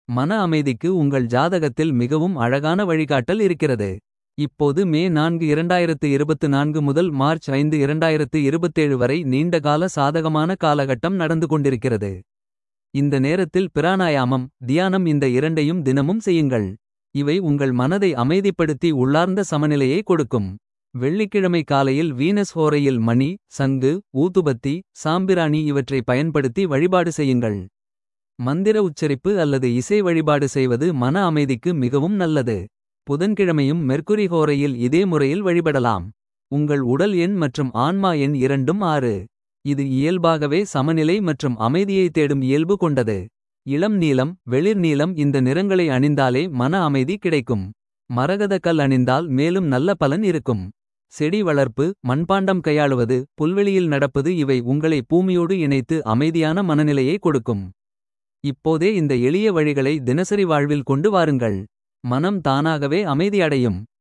மன அமைதிக்கு உங்கள் ஜாதகத்தில் மிகவும் அழகான வழிகாட்டல் இருக்கிறது. இப்போது மே நான்கு இரண்டாயிரத்து இருபத்து நான்கு முதல் மார்ச் ஐந்து இரண்டாயிரத்து இருபத்தேழு வரை நீண்டகால சாதகமான காலகட்டம் நடந்து கொண்டிருக்கிறது. இந்த நேரத்தில் பிராணாயாமம் தியானம் இந்த இரண்டையும் தினமும் செய்யுங்கள். இவை உங்கள் மனதை அமைதிப்படுத்தி உள்ளார்ந்த சமநிலையை கொடுக்கும். வெள்ளிக்கிழமை காலையில் வீனஸ் ஹோரையில் மணி சங்கு ஊதுபத்தி சாம்பிராணி இவற்றை பயன்படுத்தி வழிபாடு செய்யுங்கள். மந்திர உச்சரிப்பு அல்லது இசை வழிபாடு செய்வது மன அமைதிக்கு மிகவும் நல்லது. புதன்கிழமையும் மெர்க்குரி ஹோரையில் இதே முறையில் வழிபடலாம். உங்கள் உடல் எண் மற்றும் ஆன்மா எண் இரண்டும் ஆறு. இது இயல்பாகவே சமநிலை மற்றும் அமைதியை தேடும் இயல்பு கொண்டது. இளம் நீலம் வெளிர் நீலம் இந்த நிறங்களை அணிந்தாலே மன அமைதி கிடைக்கும். மரகதக்கல் அணிந்தால் மேலும் நல்ல பலன் இருக்கும். செடி வளர்ப்பு மண்பாண்டம் கையாளுவது புல்வெளியில் நடப்பது இவை உங்களை பூமியோடு இணைத்து அமைதியான மனநிலையை கொடுக்கும். இப்போதே இந்த எளிய வழிகளை தினசரி வாழ்வில் கொண்டு வாருங்கள். மனம் தானாகவே அமைதியடையும்.